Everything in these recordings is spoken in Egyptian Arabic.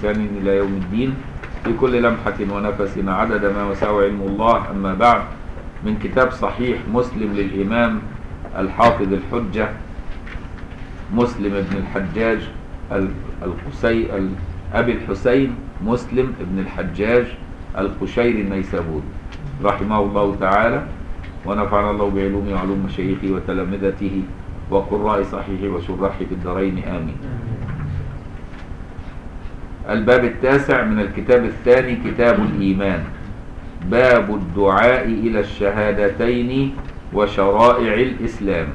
بإحسان إلى يوم الدين في كل لمحة ونفس عدد ما وسع علم الله أما بعد من كتاب صحيح مسلم للإمام الحافظ الحجة مسلم بن الحجاج القسي أبي الحسين مسلم بن الحجاج القشيري النيسابوري رحمه الله تعالى ونفعنا الله بعلومه وعلوم مشايخه وتلامذته وقراء صحيحه وشراحه في الدارين آمين الباب التاسع من الكتاب الثاني كتاب الإيمان باب الدعاء إلى الشهادتين وشرائع الإسلام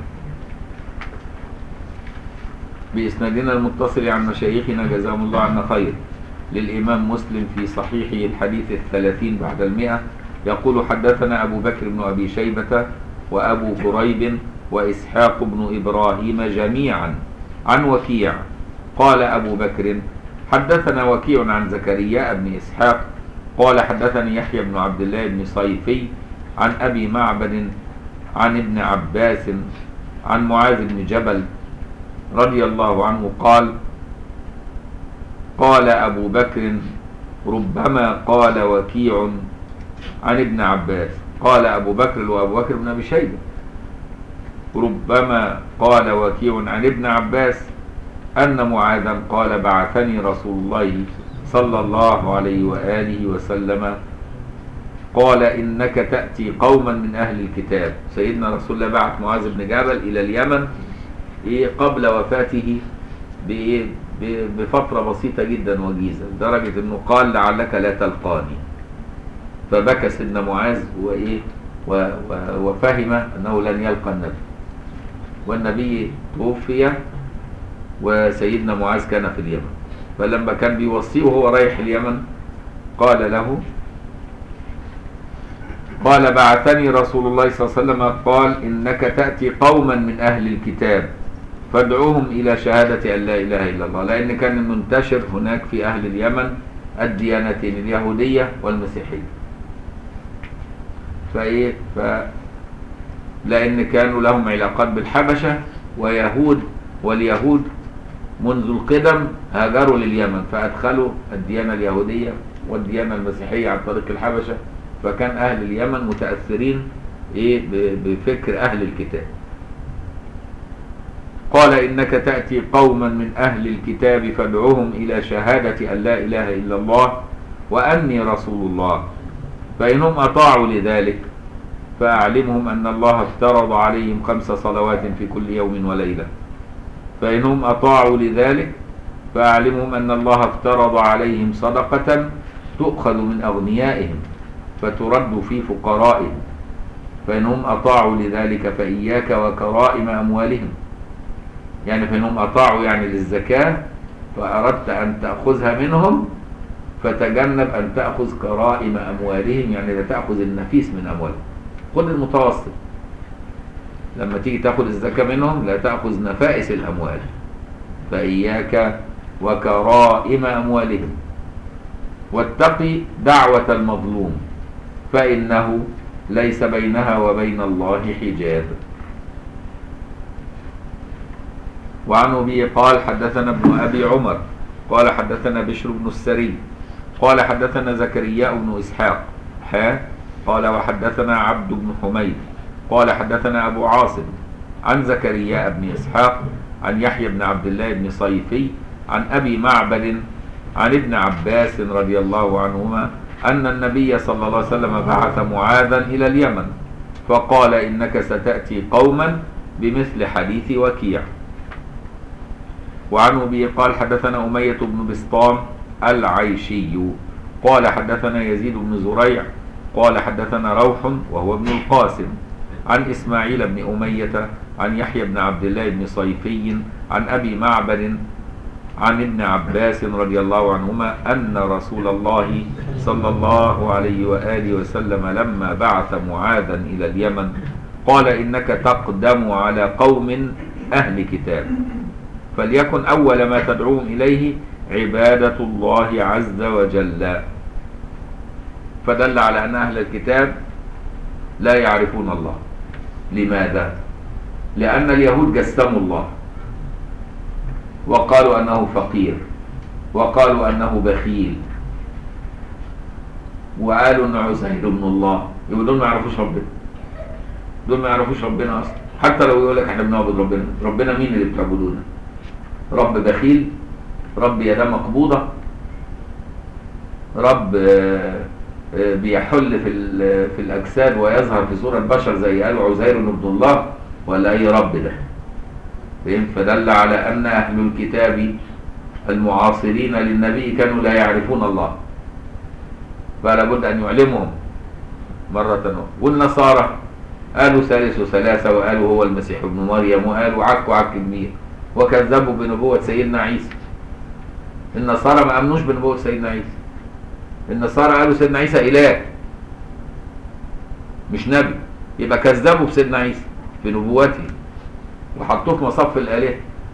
بإسنادنا المتصل عن مشايخنا جزاهم الله عنا خير للإمام مسلم في صحيحه الحديث الثلاثين بعد المئة يقول حدثنا أبو بكر بن أبي شيبة وأبو كريب وإسحاق بن إبراهيم جميعا عن وكيع قال أبو بكر حدثنا وكيع عن زكريا بن إسحاق قال حدثني يحيى بن عبد الله بن صيفي عن أبي معبد عن ابن عباس عن معاذ بن جبل رضي الله عنه قال قال أبو بكر ربما قال وكيع عن ابن عباس قال أبو بكر وأبو بكر بن أبي شيبة ربما قال وكيع عن ابن عباس أن معاذا قال بعثني رسول الله صلى الله عليه وآله وسلم قال إنك تأتي قوما من أهل الكتاب سيدنا رسول الله بعث معاذ بن جبل إلى اليمن إيه قبل وفاته بإيه بفترة بسيطة جدا وجيزة لدرجة أنه قال لعلك لا تلقاني فبكى سيدنا معاذ وإيه وفهم أنه لن يلقى النبي والنبي توفي وسيدنا معاذ كان في اليمن فلما كان بيوصيه وهو رايح اليمن قال له قال بعثني رسول الله صلى الله عليه وسلم قال إنك تأتي قوما من أهل الكتاب فادعوهم إلى شهادة أن لا إله إلا الله لأن كان منتشر هناك في أهل اليمن الديانتين اليهودية والمسيحية فإيه ف لأن كانوا لهم علاقات بالحبشة ويهود واليهود منذ القدم هاجروا لليمن فأدخلوا الديانة اليهودية والديانة المسيحية عن طريق الحبشة فكان أهل اليمن متأثرين إيه بفكر أهل الكتاب قال إنك تأتي قوما من أهل الكتاب فادعوهم إلى شهادة أن لا إله إلا الله وأني رسول الله فإنهم أطاعوا لذلك فأعلمهم أن الله افترض عليهم خمس صلوات في كل يوم وليلة فإنهم أطاعوا لذلك فأعلمهم أن الله افترض عليهم صدقة تؤخذ من أغنيائهم فترد في فقرائهم فإنهم أطاعوا لذلك فإياك وكرائم أموالهم يعني فإنهم أطاعوا يعني للزكاة فأردت أن تأخذها منهم فتجنب أن تأخذ كرائم أموالهم يعني لا تأخذ النفيس من أموالهم خذ المتوسط لما تيجي تأخذ الزكاة منهم لا تأخذ نفائس الأموال فإياك وكرائم أموالهم واتقي دعوة المظلوم فإنه ليس بينها وبين الله حجاب وعن أبي قال حدثنا ابن أبي عمر قال حدثنا بشر بن السري قال حدثنا زكريا بن إسحاق حا قال وحدثنا عبد بن حميد قال حدثنا أبو عاصم عن زكريا بن إسحاق عن يحيى بن عبد الله بن صيفي عن أبي معبد عن ابن عباس رضي الله عنهما أن النبي صلى الله عليه وسلم بعث معاذا إلى اليمن فقال إنك ستأتي قوما بمثل حديث وكيع وعن أبي قال حدثنا أمية بن بسطام العيشي قال حدثنا يزيد بن زريع قال حدثنا روح وهو ابن القاسم عن إسماعيل بن أمية عن يحيى بن عبد الله بن صيفي عن أبي معبد عن ابن عباس رضي الله عنهما أن رسول الله صلى الله عليه وآله وسلم لما بعث معاذا إلى اليمن قال إنك تقدم على قوم أهل كتاب فليكن أول ما تدعوهم إليه عبادة الله عز وجل فدل على أن أهل الكتاب لا يعرفون الله لماذا؟ لأن اليهود جسموا الله وقالوا أنه فقير وقالوا أنه بخيل وقالوا أن عزير ابن الله يبقى دول ما يعرفوش ربنا دول ما يعرفوش ربنا أصلا حتى لو يقول لك احنا بنعبد ربنا ربنا مين اللي بتعبدونه رب بخيل رب يداه مقبوضة رب آه، آه، بيحل في ال- في الأجساد ويظهر في صورة بشر زي قالوا عزير ابن الله ولا أي رب ده فهم؟ فدل على أن أهل الكتاب المعاصرين للنبي كانوا لا يعرفون الله فلا بد أن يعلمهم مرة أخرى والنصارى قالوا ثالث ثلاثة وقالوا هو المسيح ابن مريم وقالوا عك عك كبير وكذبوا بنبوة سيدنا عيسى النصارى ما أمنوش بنبوة سيدنا عيسى النصارى قالوا سيدنا عيسى إله مش نبي يبقى كذبوا بسيدنا عيسى في نبوته وحطوه في مصف الآلهة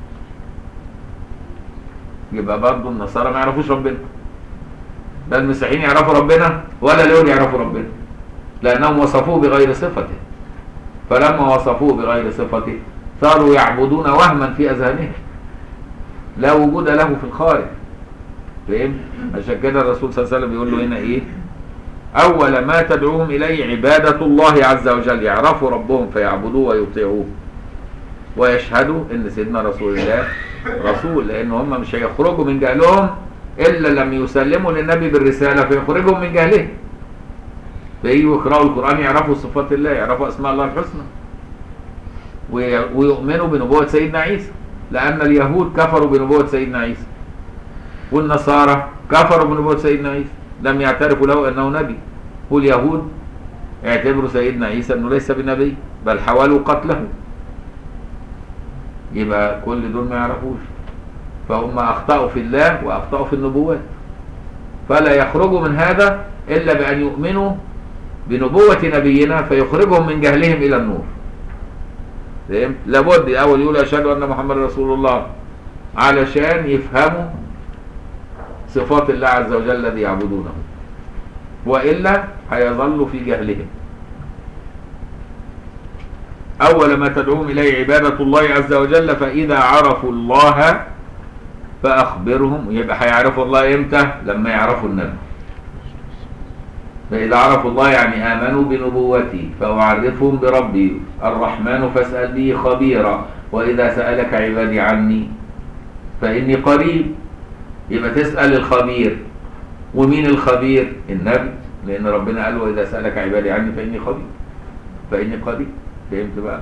يبقى برضه النصارى ما يعرفوش ربنا لا المسيحيين يعرفوا ربنا ولا اليهود يعرفوا ربنا لأنهم وصفوه بغير صفته فلما وصفوه بغير صفته صاروا يعبدون وهما في أذهانهم لا وجود له في الخارج فاهم عشان كده الرسول صلى الله عليه وسلم بيقول له هنا ايه اول ما تدعوهم اليه عباده الله عز وجل يعرفوا ربهم فيعبدوه ويطيعوه ويشهدوا ان سيدنا رسول الله رسول لان هم مش هيخرجوا من جهلهم الا لم يسلموا للنبي بالرساله فيخرجهم من جهلهم فييجوا يقرأوا القرآن يعرفوا صفات الله يعرفوا أسماء الله الحسنى وي- ويؤمنوا بنبوة سيدنا عيسى لأن اليهود كفروا بنبوة سيدنا عيسى والنصارى كفروا بنبوة سيدنا عيسى لم يعترفوا له أنه نبي واليهود اعتبروا سيدنا عيسى أنه ليس بنبي بل حاولوا قتله يبقى كل دول ما يعرفوش فهم أخطأوا في الله وأخطأوا في النبوات فلا يخرجوا من هذا إلا بأن يؤمنوا بنبوة نبينا فيخرجهم من جهلهم إلى النور فهمت؟ لابد الأول يقول أشهد أن محمد رسول الله علشان يفهموا صفات الله عز وجل الذي يعبدونه وإلا هيظلوا في جهلهم أول ما تدعوهم إليه عبادة الله عز وجل فإذا عرفوا الله فأخبرهم يبقى هيعرفوا الله إمتى لما يعرفوا النبي فإذا عرفوا الله يعني آمنوا بنبوتي فأعرفهم بربي الرحمن فاسأل به خبيرا وإذا سألك عبادي عني فإني قريب يبقى تسأل الخبير ومين الخبير النبي لأن ربنا قال وإذا سألك عبادي عني فإني خبير فإني قريب فهمت بقى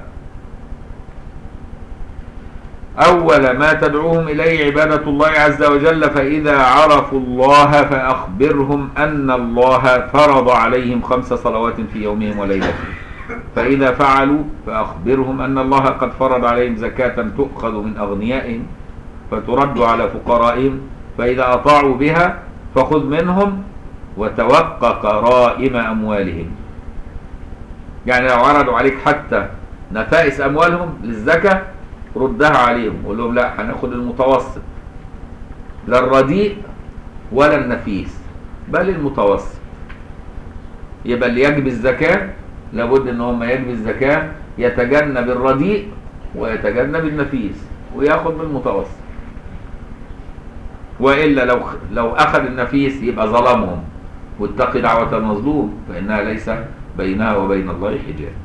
أول ما تدعوهم إليه عبادة الله عز وجل فإذا عرفوا الله فأخبرهم أن الله فرض عليهم خمس صلوات في يومهم وليلتهم فإذا فعلوا فأخبرهم أن الله قد فرض عليهم زكاة تؤخذ من أغنيائهم فترد على فقرائهم فإذا أطاعوا بها فخذ منهم وتوقى كرائم أموالهم يعني لو عرضوا عليك حتى نفائس أموالهم للزكاة ردها عليهم قول لهم لا هناخد المتوسط لا الرديء ولا النفيس بل المتوسط يبقى اللي يجب الزكاة لابد ان هم يجب الزكاة يتجنب الرديء ويتجنب النفيس وياخد بالمتوسط والا لو لو اخذ النفيس يبقى ظلمهم واتقي دعوة المظلوم فانها ليس بينها وبين الله حجاب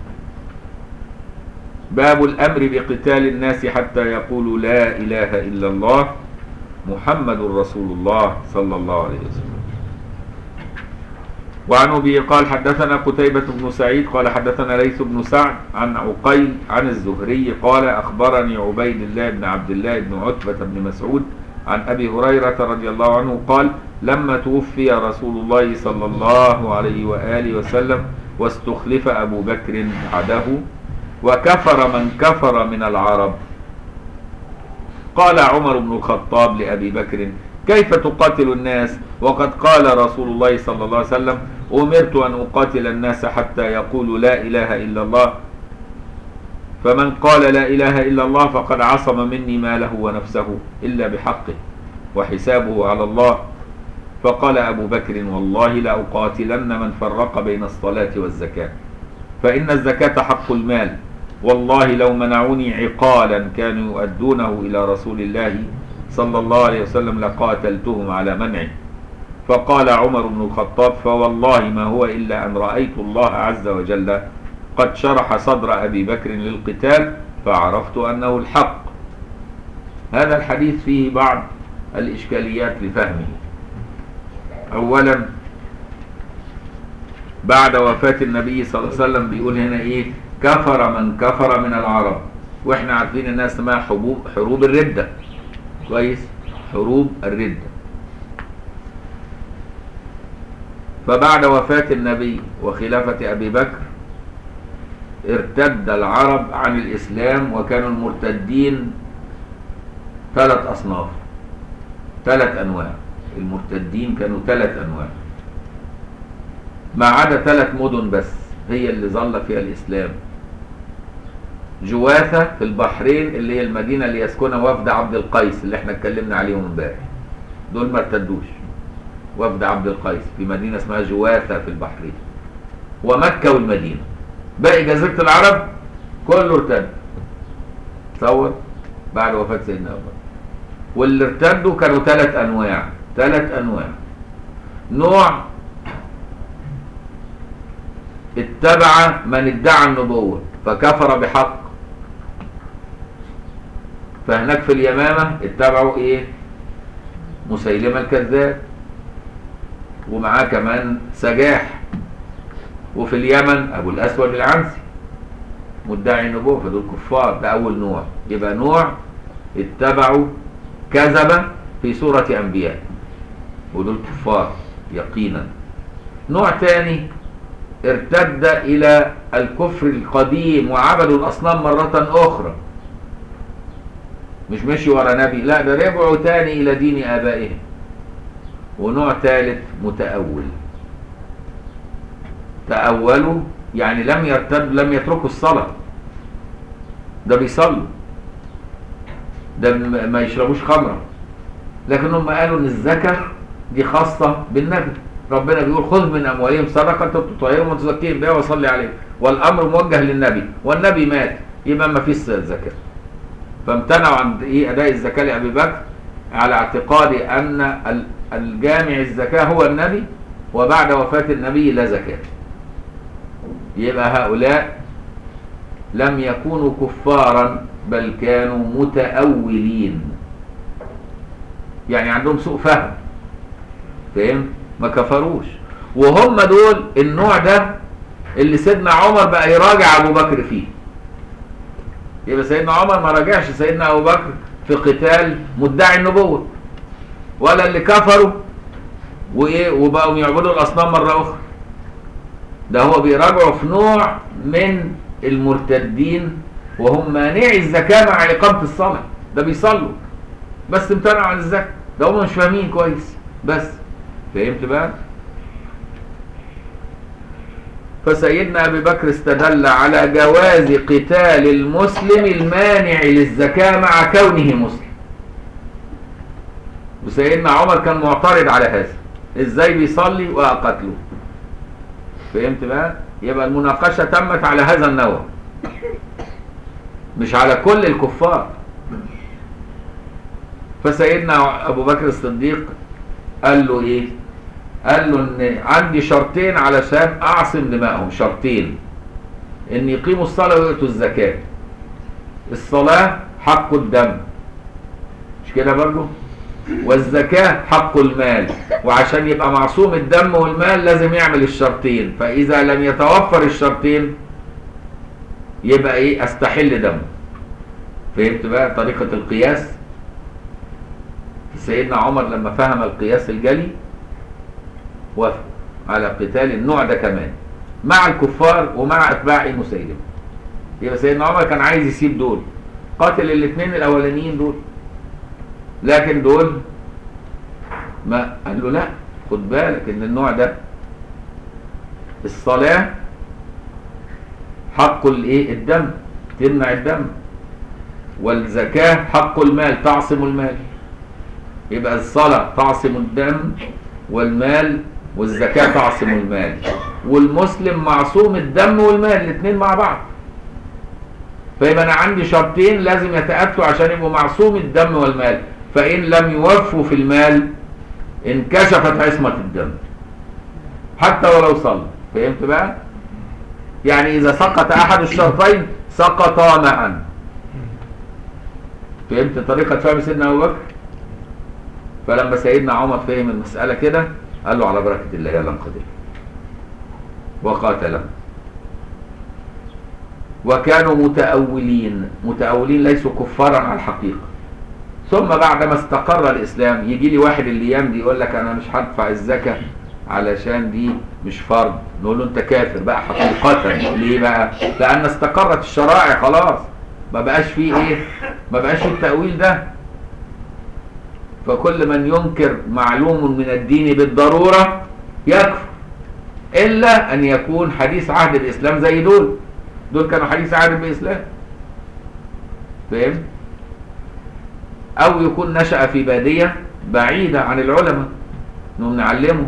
باب الامر بقتال الناس حتى يقولوا لا اله الا الله محمد رسول الله صلى الله عليه وسلم وعن ابي قال حدثنا قتيبة بن سعيد قال حدثنا ليث بن سعد عن عقيل عن الزهري قال اخبرني عبيد الله بن عبد الله بن عتبة بن مسعود عن ابي هريرة رضي الله عنه قال لما توفي رسول الله صلى الله عليه واله وسلم واستخلف ابو بكر بعده وكفر من كفر من العرب قال عمر بن الخطاب لأبي بكر كيف تقاتل الناس وقد قال رسول الله صلى الله عليه وسلم أمرت أن أقاتل الناس حتى يقولوا لا إله إلا الله فمن قال لا إله إلا الله فقد عصم مني ماله ونفسه إلا بحقه وحسابه على الله فقال أبو بكر والله لأقاتلن من فرق بين الصلاة والزكاة فإن الزكاة حق المال والله لو منعوني عقالا كانوا يؤدونه إلى رسول الله صلى الله عليه وسلم لقاتلتهم على منعه فقال عمر بن الخطاب فوالله ما هو إلا أن رأيت الله عز وجل قد شرح صدر أبي بكر للقتال فعرفت أنه الحق هذا الحديث فيه بعض الإشكاليات لفهمه أولا بعد وفاة النبي صلى الله عليه وسلم بيقول هنا إيه كفر من كفر من العرب وإحنا عارفين الناس اسمها حروب حروب الردة كويس حروب الردة فبعد وفاة النبي وخلافة أبي بكر ارتد العرب عن الإسلام وكانوا المرتدين ثلاث أصناف ثلاث أنواع المرتدين كانوا ثلاث أنواع ما عدا ثلاث مدن بس هي اللي ظل فيها الإسلام جواثة في البحرين اللي هي المدينة اللي يسكنها وفد عبد القيس اللي احنا اتكلمنا عليهم امبارح دول ما ارتدوش وفد عبد القيس في مدينة اسمها جواثة في البحرين ومكة والمدينة باقي جزيرة العرب كله ارتد تصور بعد وفاة سيدنا أبو بكر واللي ارتدوا كانوا ثلاث أنواع ثلاث أنواع نوع اتبع من ادعى النبوة فكفر بحق فهناك في اليمامة اتبعوا ايه مسيلمة الكذاب ومعاه كمان سجاح وفي اليمن ابو الاسود العنسي مدعي النبوة فدول كفار ده اول نوع يبقى نوع اتبعوا كذب في سورة انبياء ودول كفار يقينا نوع تاني ارتد الى الكفر القديم وعبدوا الاصنام مرة اخرى مش مشي ورا نبي لا ده رجعوا تاني الى دين ابائهم ونوع ثالث متأول تأولوا يعني لم يرتد لم يتركوا الصلاة ده بيصلوا ده ما يشربوش خمرة لكنهم قالوا ان الزكاة دي خاصة بالنبي ربنا بيقول خذ من اموالهم صدقة تطهرهم وتزكيهم بها وصلي عليهم والامر موجه للنبي والنبي مات يبقى ما فيش زكاة فامتنعوا عن ايه اداء الزكاة لابي بكر على اعتقاد ان الجامع الزكاة هو النبي وبعد وفاة النبي لا زكاة يبقى هؤلاء لم يكونوا كفارا بل كانوا متأولين يعني عندهم سوء فهم فهم ما كفروش وهم دول النوع ده اللي سيدنا عمر بقى يراجع ابو بكر فيه يبقى سيدنا عمر ما راجعش سيدنا ابو بكر في قتال مدعي النبوة ولا اللي كفروا وايه وبقوا يعبدوا الاصنام مرة اخرى ده هو بيراجعوا في نوع من المرتدين وهم مانعي الزكاة مع إقامة الصلاة ده بيصلوا بس امتنعوا عن الزكاة ده هم مش فاهمين كويس بس فهمت بقى فسيدنا أبي بكر استدل على جواز قتال المسلم المانع للزكاة مع كونه مسلم وسيدنا عمر كان معترض على هذا ازاي بيصلي وأقتله فهمت بقى يبقى المناقشة تمت على هذا النوع مش على كل الكفار فسيدنا ابو بكر الصديق قال له ايه قال له ان عندي شرطين علشان اعصم دمائهم شرطين ان يقيموا الصلاة ويؤتوا الزكاة الصلاة حق الدم مش كده برضه والزكاة حق المال وعشان يبقى معصوم الدم والمال لازم يعمل الشرطين فإذا لم يتوفر الشرطين يبقى ايه استحل دمه فهمت بقى طريقة القياس سيدنا عمر لما فهم القياس الجلي وافق على قتال النوع ده كمان مع الكفار ومع اتباع مسيلمة يبقى سيدنا عمر كان عايز يسيب دول قاتل الاثنين الاولانيين دول لكن دول ما قال له لا خد بالك ان النوع ده الصلاة حق الايه الدم تمنع الدم والزكاة حق المال تعصم المال يبقى الصلاة تعصم الدم والمال والزكاة تعصم المال والمسلم معصوم الدم والمال الاثنين مع بعض فيبقى انا عندي شرطين لازم يتأتوا عشان يبقوا معصوم الدم والمال فإن لم يوفوا في المال انكشفت عصمة الدم حتى ولو صلى فهمت بقى يعني إذا سقط أحد الشرطين سقطا معا فهمت طريقة فهم سيدنا أبو بكر فلما سيدنا عمر فهم المسألة كده قال له على بركة الله يلا انقذل وقاتله وكانوا متأولين متأولين ليسوا كفارا على الحقيقة ثم بعدما استقر الإسلام يجي لي واحد الأيام دي يقول لك أنا مش هدفع الزكاة علشان دي مش فرض نقول له أنت كافر بقى حقيقة ليه بقى؟ لأن استقرت الشرائع خلاص ما بقاش فيه إيه؟ ما بقاش فيه التأويل ده فكل من ينكر معلوم من الدين بالضرورة يكفر إلا أن يكون حديث عهد الإسلام زي دول دول كانوا حديث عهد بالإسلام فاهم؟ أو يكون نشأ في بادية بعيدة عن العلماء إنهم نعلمه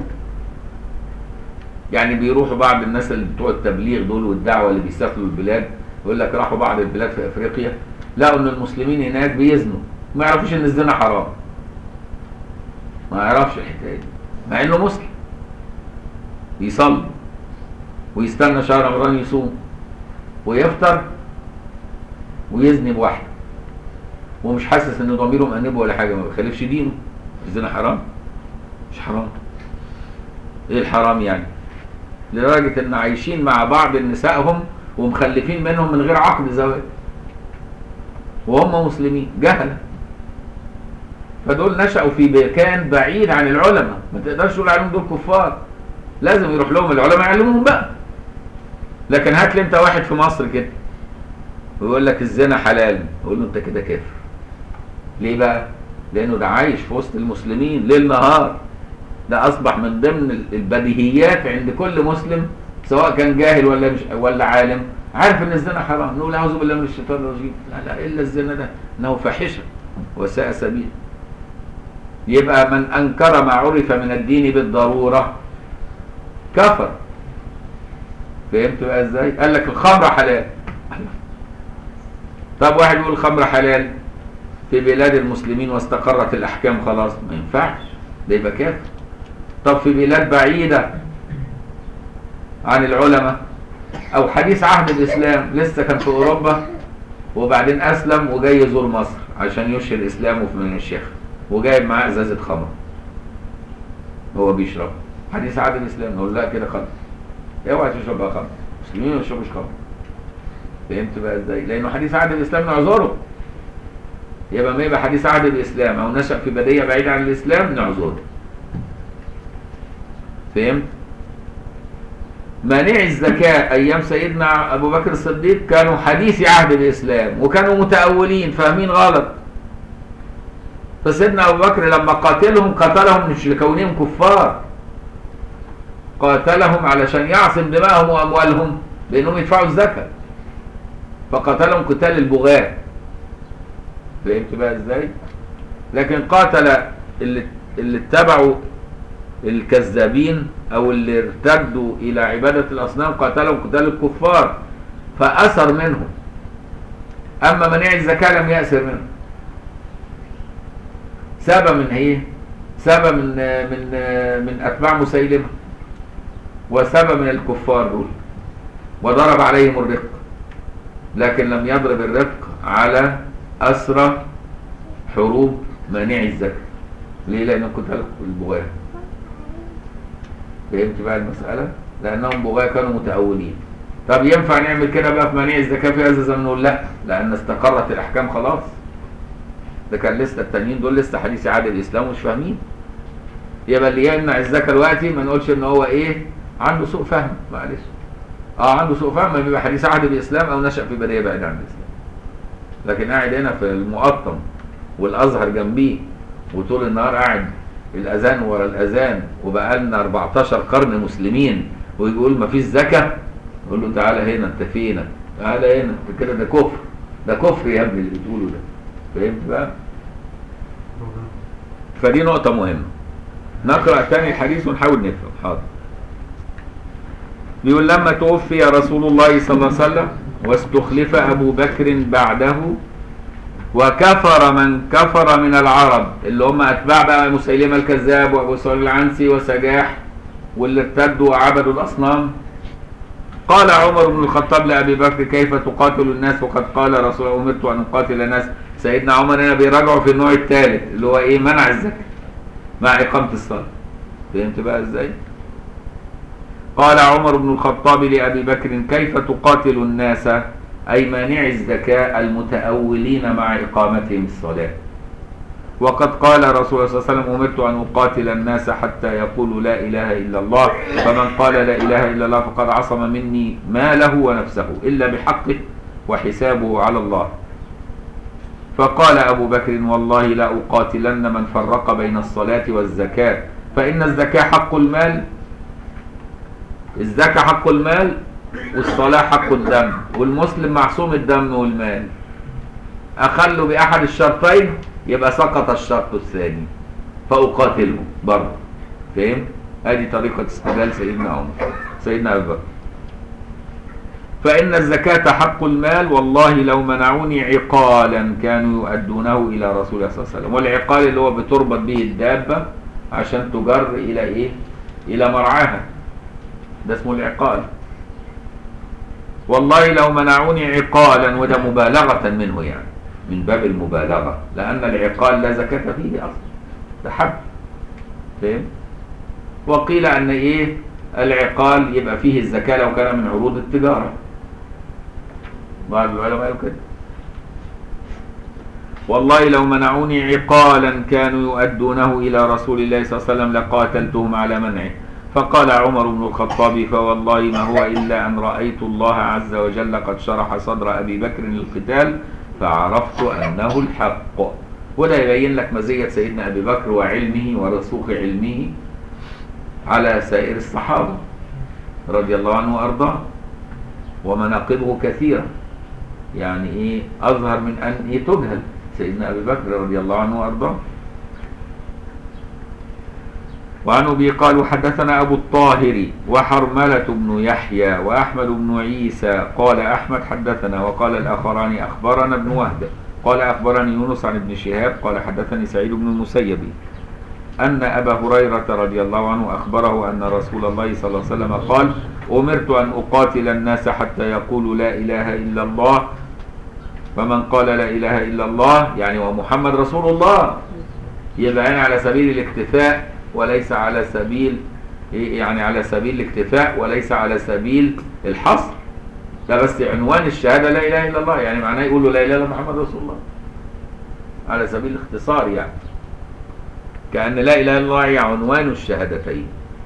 يعني بيروحوا بعض الناس اللي بتوع التبليغ دول والدعوة اللي بيسافروا البلاد يقول لك راحوا بعض البلاد في أفريقيا لقوا إن المسلمين هناك بيزنوا ما يعرفوش إن الزنا حرام ما يعرفش الحكاية دي مع إنه مسلم يصلي ويستنى شهر رمضان يصوم ويفطر ويزني بواحده ومش حاسس ان ضميره مأنبه ولا حاجه ما بيخالفش دينه الزنا حرام مش حرام ايه الحرام يعني لدرجه ان عايشين مع بعض نسائهم ومخلفين منهم من غير عقد زواج وهم مسلمين جهله فدول نشأوا في مكان بعيد عن العلماء ما تقدرش تقول عليهم دول كفار لازم يروح لهم العلماء يعلموهم بقى لكن هات لي انت واحد في مصر كده ويقول لك الزنا حلال يقول له انت كده كافر ليه بقى لانه ده عايش في وسط المسلمين ليل نهار ده اصبح من ضمن البديهيات عند كل مسلم سواء كان جاهل ولا مش ولا عالم عارف ان الزنا حرام نقول اعوذ بالله من الشيطان الرجيم لا لا الا الزنا ده انه فاحشه وساء سبيل يبقى من انكر ما عرف من الدين بالضروره كفر فهمت بقى ازاي قال لك الخمر حلال طب واحد يقول الخمر حلال في بلاد المسلمين واستقرت الاحكام خلاص ما ينفعش ده يبقى كافر طب في بلاد بعيده عن العلماء او حديث عهد الاسلام لسه كان في اوروبا وبعدين اسلم وجاي يزور مصر عشان يشهر اسلامه في من الشيخ وجايب معاه ازازه خمر هو بيشرب حديث عهد الاسلام نقول لا كده خمر اوعى تشرب بقى خمر المسلمين ما يشربوش خمر فهمت بقى ازاي لانه حديث عهد الاسلام نعذره يبقى ما يبقى حديث عهد الاسلام او نشا في بديه بعيده عن الاسلام نعذره فهمت مانع الزكاة أيام سيدنا أبو بكر الصديق كانوا حديث عهد الإسلام وكانوا متأولين فاهمين غلط فسيدنا أبو بكر لما قاتلهم قاتلهم مش لكونهم كفار قاتلهم علشان يعصم دماءهم وأموالهم بأنهم يدفعوا الزكاة فقاتلهم قتال البغاة فهمت بقى ازاي لكن قاتل اللي, اللي اتبعوا الكذابين او اللي ارتدوا الى عبادة الاصنام قاتلهم قتال الكفار فاثر منهم اما منيع الزكاة لم يأسر منه ساب من ايه ساب من من من اتباع مسيلمة وساب من الكفار دول وضرب عليهم الرق لكن لم يضرب الرق على أسرى حروب مانع الزكاة ليه لأنهم قتال البغاة فهمت بقى المسألة لأنهم بغاة كانوا متأولين طب ينفع نعمل كده بقى في مانع الزكاة في هذا الزمن نقول لا لأن استقرت الأحكام خلاص ده كان لسه التانيين دول لسه حديث عهد الإسلام ومش فاهمين يبقى اللي يمنع الزكاة دلوقتي ما نقولش إن هو إيه عنده سوء فهم معلش اه عنده سوء فهم بيبقى حديث عهد بالاسلام او نشا في بدايه بعيد عن الاسلام لكن قاعد هنا في المقطم والازهر جنبيه وطول النهار قاعد الاذان ورا الاذان وبقى لنا 14 قرن مسلمين ويقول ما فيش زكاه يقول له تعالى هنا انت فينك تعالى هنا انت كده ده كفر ده كفر يا ابني اللي بتقوله ده فهمت بقى فدي نقطه مهمه نقرا تاني الحديث ونحاول نفهم حاضر بيقول لما توفي رسول الله صلى الله عليه وسلم واستخلف أبو بكر بعده وكفر من كفر من العرب اللي هم اتباع بقى مسيلمه الكذاب وابو سعيد العنسي وسجاح واللي ارتدوا وعبدوا الاصنام قال عمر بن الخطاب لابي بكر كيف تقاتل الناس وقد قال رسول الله امرت ان اقاتل الناس سيدنا عمر هنا بيراجعوا في النوع الثالث اللي هو ايه منع الزكاه مع اقامه الصلاه فهمت بقى ازاي قال عمر بن الخطاب لابي بكر كيف تقاتل الناس اي مانع الزكاه المتاولين مع اقامتهم الصلاه وقد قال رسول الله صلى الله عليه وسلم امرت ان اقاتل الناس حتى يقولوا لا اله الا الله فمن قال لا اله الا الله فقد عصم مني ماله ونفسه الا بحقه وحسابه على الله فقال ابو بكر والله لا اقاتلن من فرق بين الصلاه والزكاه فان الزكاه حق المال الزكاه حق المال والصلاه حق الدم والمسلم معصوم الدم والمال اخلوا باحد الشرطين يبقى سقط الشرط الثاني فأقاتله برضه فهمت؟ ادي طريقة استدلال سيدنا عمر سيدنا أبو بكر فإن الزكاة حق المال والله لو منعوني عقالا كانوا يؤدونه إلى رسول الله صلى الله عليه وسلم والعقال اللي هو بتربط به الدابة عشان تجر إلى إيه؟ إلى مرعاها ده اسمه العقال والله لو منعوني عقالا وده مبالغة منه يعني من باب المبالغة لأن العقال لا زكاة فيه أصلا ده حب فهم وقيل أن إيه العقال يبقى فيه الزكاة لو كان من عروض التجارة بعض العلماء قالوا كده والله لو منعوني عقالا كانوا يؤدونه إلى رسول الله صلى الله عليه وسلم لقاتلتهم على منعه فقال عمر بن الخطاب فوالله ما هو إلا أن رأيت الله عز وجل قد شرح صدر أبي بكر للقتال فعرفت أنه الحق وده يبين لك مزية سيدنا أبي بكر وعلمه ورسوخ علمه على سائر الصحابة رضي الله عنه وأرضاه ومناقبه كثيرة يعني إيه أظهر من أن إيه تجهل سيدنا أبي بكر رضي الله عنه وأرضاه وعن أبي قال حدثنا أبو الطاهر وحرملة بن يحيى وأحمد بن عيسى قال أحمد حدثنا وقال الآخران أخبرنا ابن وهب قال أخبرني يونس عن ابن شهاب قال حدثني سعيد بن المسيب أن أبا هريرة رضي الله عنه أخبره أن رسول الله صلى الله عليه وسلم قال أمرت أن أقاتل الناس حتى يقولوا لا إله إلا الله فمن قال لا إله إلا الله يعني ومحمد رسول الله يبقى هنا على سبيل الاكتفاء وليس على سبيل يعني على سبيل الاكتفاء وليس على سبيل الحصر ده بس عنوان الشهادة لا إله إلا الله يعني معناه يقولوا لا إله إلا محمد رسول الله على سبيل الاختصار يعني كأن لا إله إلا الله هي عنوان الشهادتين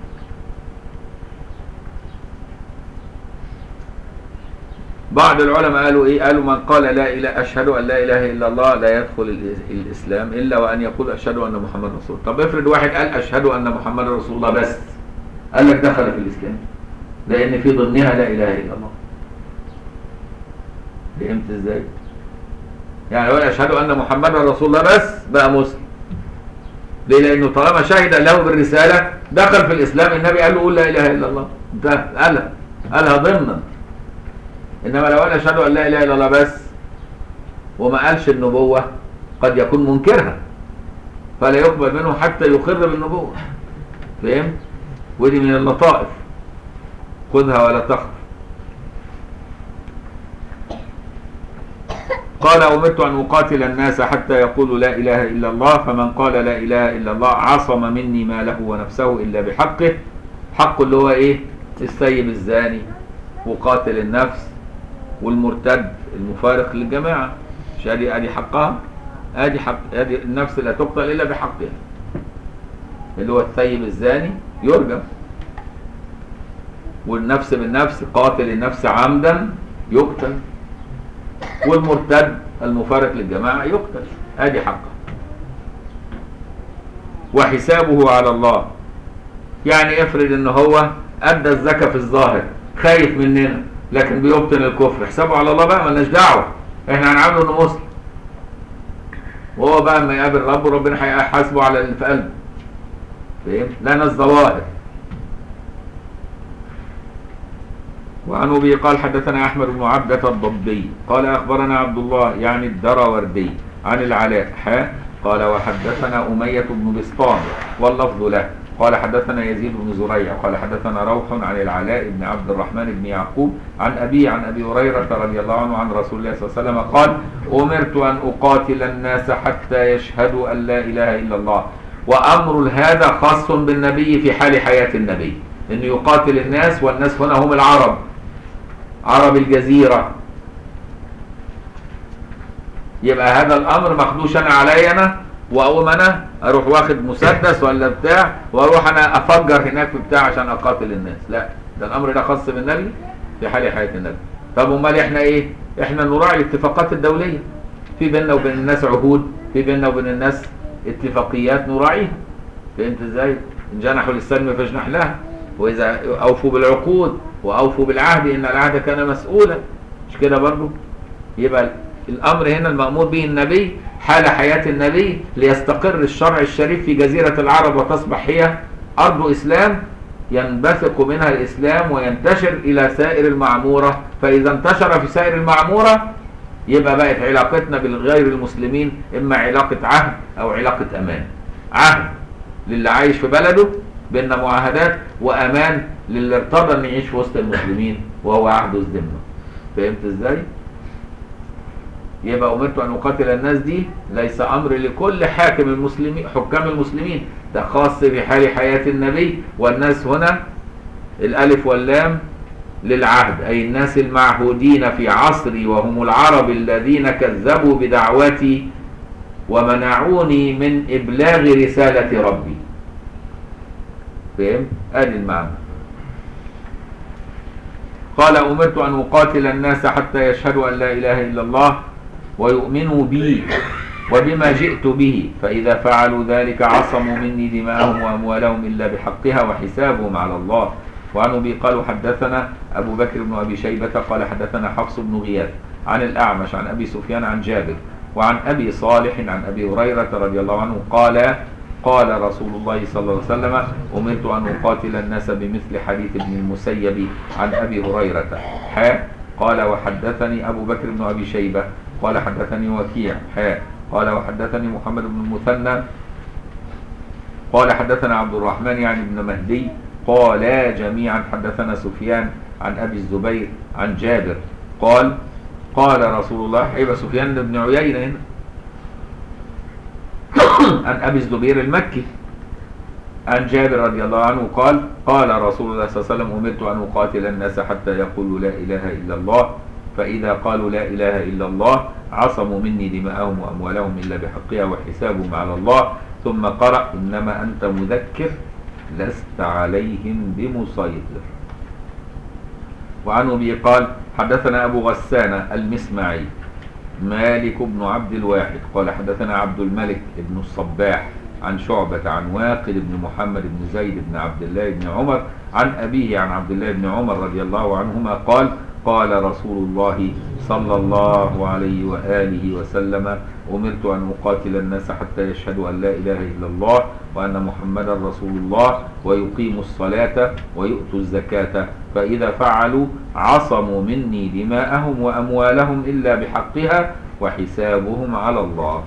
بعض العلماء قالوا ايه قالوا من قال لا اله اشهد ان لا اله الا الله لا يدخل الاسلام الا وان يقول اشهد ان محمد رسول الله طب افرض واحد قال اشهد ان محمد رسول الله بس قال لك دخل في الاسلام لان في ضمنها لا اله الا الله فهمت ازاي يعني لو اشهد ان محمد رسول الله بس بقى مسلم ليه لانه طالما شهد له بالرساله دخل في الاسلام النبي قال له قول لا اله الا الله ده قالها قالها ضمنا انما لو انا اشهد ان لا اله الا الله بس وما قالش النبوه قد يكون منكرها فلا يقبل منه حتى يقر بالنبوه فهمت ودي من اللطائف خذها ولا تخف قال أمرت أن أقاتل الناس حتى يقولوا لا إله إلا الله فمن قال لا إله إلا الله عصم مني ماله ونفسه إلا بحقه حق اللي هو إيه السيب الزاني وقاتل النفس والمرتد المفارق للجماعة مش ادي ادي حقها ادي حق ادي النفس لا تقتل الا بحقها اللي هو الثيب الزاني يرجم والنفس بالنفس قاتل النفس عمدا يقتل والمرتد المفارق للجماعة يقتل ادي حقه وحسابه على الله يعني افرض ان هو ادى الزكاة في الظاهر خايف مننا لكن بيبطن الكفر حسابه على الله بقى مالناش دعوه احنا هنعامله انه مسلم وهو بقى اما يقابل ربه ربنا هيحاسبه على اللي في قلبه فهمت لنا الظواهر وعن ابي قال حدثنا احمد بن عبدة الضبي قال اخبرنا عبد الله يعني الدروردي عن العلاء حا قال وحدثنا أمية بن بسطام واللفظ له قال حدثنا يزيد بن زريع قال حدثنا روح عن العلاء بن عبد الرحمن بن يعقوب عن أبي عن أبي هريرة رضي الله عنه عن رسول الله صلى الله عليه وسلم قال أمرت أن أقاتل الناس حتى يشهدوا أن لا إله إلا الله وأمر هذا خاص بالنبي في حال حياة النبي أنه يقاتل الناس والناس هنا هم العرب عرب الجزيرة يبقى هذا الأمر مخدوش أنا علي أنا واقوم انا اروح واخد مسدس ولا بتاع واروح انا افجر هناك في بتاع عشان اقاتل الناس لا ده الامر ده خاص بالنبي في حال حياه النبي طب امال احنا ايه احنا نراعي الاتفاقات الدوليه في بيننا وبين الناس عهود في بيننا وبين الناس اتفاقيات نراعيها فهمت ازاي ان جنحوا للسلم فاجنح لها واذا اوفوا بالعقود واوفوا بالعهد ان العهد كان مسؤولا مش كده برضو يبقى الامر هنا المامور به النبي حال حياة النبي ليستقر الشرع الشريف في جزيرة العرب وتصبح هي أرض إسلام ينبثق منها الإسلام وينتشر إلى سائر المعمورة فإذا انتشر في سائر المعمورة يبقى بقت علاقتنا بالغير المسلمين إما علاقة عهد أو علاقة أمان عهد للي عايش في بلده بيننا معاهدات وأمان للي ارتضى أن يعيش في وسط المسلمين وهو عهد الذمة فهمت إزاي؟ يبقى أمرت أن أقاتل الناس دي ليس أمر لكل حاكم المسلمين حكام المسلمين ده خاص في حال حياة النبي والناس هنا الألف واللام للعهد أي الناس المعهودين في عصري وهم العرب الذين كذبوا بدعوتي ومنعوني من إبلاغ رسالة ربي فهم؟ أدي المعنى قال أمرت أن أقاتل الناس حتى يشهدوا أن لا إله إلا الله ويؤمنوا بي وبما جئت به فإذا فعلوا ذلك عصموا مني دماءهم وأموالهم إلا بحقها وحسابهم على الله وعن أبي قالوا حدثنا أبو بكر بن أبي شيبة قال حدثنا حفص بن غياث عن الأعمش عن أبي سفيان عن جابر وعن أبي صالح عن أبي هريرة رضي الله عنه قال قال رسول الله صلى الله عليه وسلم أمرت أن أقاتل الناس بمثل حديث ابن المسيب عن أبي هريرة حا قال وحدثني أبو بكر بن أبي شيبة قال حدثني وكيع حا قال وحدثني محمد بن المثنى قال حدثنا عبد الرحمن يعني بن مهدي قالا جميعا حدثنا سفيان عن أبي الزبير عن جابر قال قال رسول الله هيبقى سفيان بن عيينة هنا عن أبي الزبير المكي عن جابر رضي الله عنه قال قال رسول الله صلى الله عليه وسلم أمرت أن أقاتل الناس حتى يقولوا لا إله إلا الله فإذا قالوا لا إله إلا الله عصموا مني دماءهم وأموالهم إلا بحقها وحسابهم على الله ثم قرأ إنما أنت مذكر لست عليهم بمسيطر وعن أبي قال حدثنا أبو غسان المسمعي مالك بن عبد الواحد قال حدثنا عبد الملك بن الصباح عن شعبة عن واقد بن محمد بن زيد بن عبد الله بن عمر عن أبيه عن عبد الله بن عمر رضي الله عنهما قال قال رسول الله صلى الله عليه وآله وسلم أمرت أن أقاتل الناس حتى يشهدوا أن لا إله إلا الله وأن محمدا رسول الله ويقيموا الصلاة ويؤتوا الزكاة فإذا فعلوا عصموا مني دماءهم وأموالهم إلا بحقها وحسابهم على الله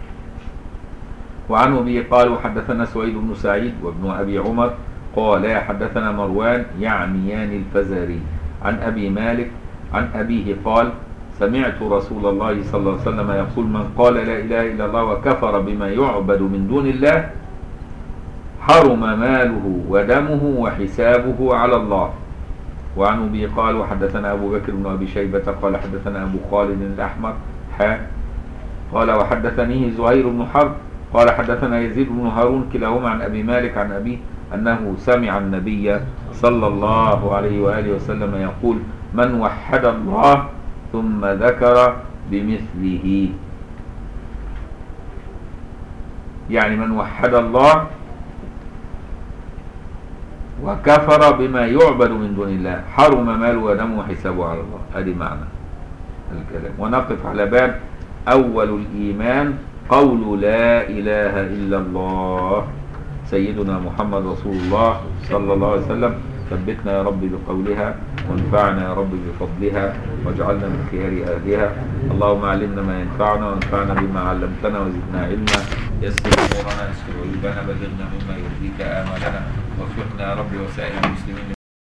وعن أبي قالوا حدثنا سويد بن سعيد وابن أبي عمر قال حدثنا مروان يعنيان الفزاري عن أبي مالك عن أبيه قال سمعت رسول الله صلى الله عليه وسلم يقول من قال لا إله إلا الله وكفر بما يعبد من دون الله حرم ماله ودمه وحسابه على الله وعن أبي قال وحدثنا أبو بكر بن أبي شيبة قال حدثنا أبو خالد الأحمر حا قال وحدثنيه زهير بن حرب قال حدثنا يزيد بن هارون كلاهما عن أبي مالك عن أبيه أنه سمع النبي صلى الله عليه وآله وسلم يقول من وحد الله ثم ذكر بمثله يعني من وحد الله وكفر بما يعبد من دون الله حرم ماله ودمه وحسابه على الله هذه معنى الكلام ونقف على باب أول الإيمان قول لا إله إلا الله سيدنا محمد رسول الله صلى الله عليه وسلم ثبتنا يا رب بقولها وانفعنا يا رب بفضلها واجعلنا من خيار أهلها اللهم علمنا ما ينفعنا وانفعنا بما علمتنا وزدنا علما يسر أمورنا يسر عيوبنا بلغنا مما يرضيك آمالنا وفقنا يا رب وسائر المسلمين